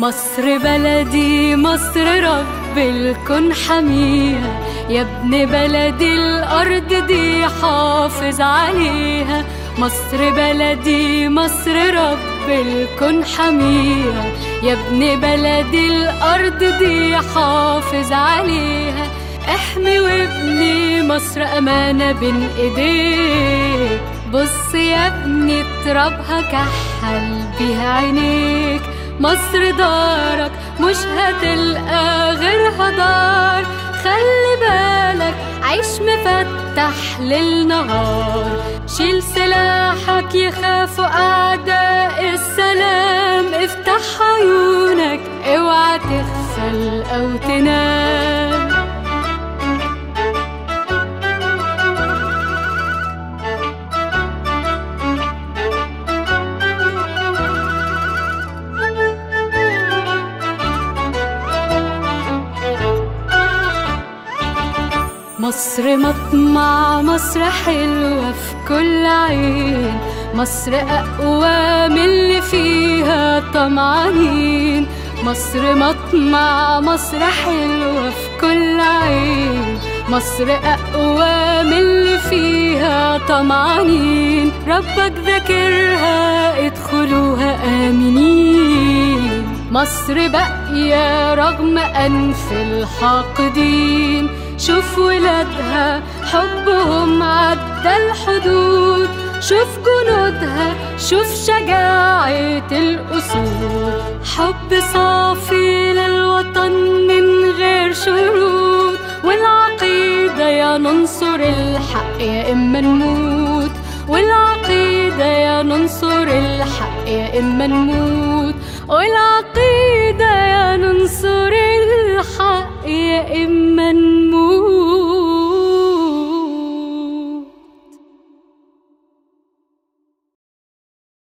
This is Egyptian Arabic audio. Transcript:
مصر بلدي مصر رب الكون حميها يا ابن بلدي الأرض دي حافظ عليها مصر بلدي مصر رب الكون حميها يا ابن بلدي الأرض دي حافظ عليها احمي وابني مصر أمانة بين ايديك بص يا ابني ترابها كحل بيها عينيك مصر دارك مش هتلقى غيرها دار خلي بالك عيش مفتح للنهار شيل سلاحك يخافوا أعداء السلام افتح عيونك اوعى تغفل أو تنام مصر مطمع مصر حلوة في كل عين مصر أقوى من اللي فيها طمعانين مصر مطمع مصر حلوة في كل عين مصر أقوى من اللي فيها طمعانين ربك ذاكرها ادخلوها آمنين مصر باقية رغم أنف الحاقدين شوف ولادها حبهم عدى الحدود شوف جنودها شوف شجاعة الأسود حب صافي للوطن من غير شروط والعقيدة يا ننصر الحق يا إما نموت والعقيدة يا ننصر الحق يا إما نموت والعقيدة يا ننصر الحق يا إما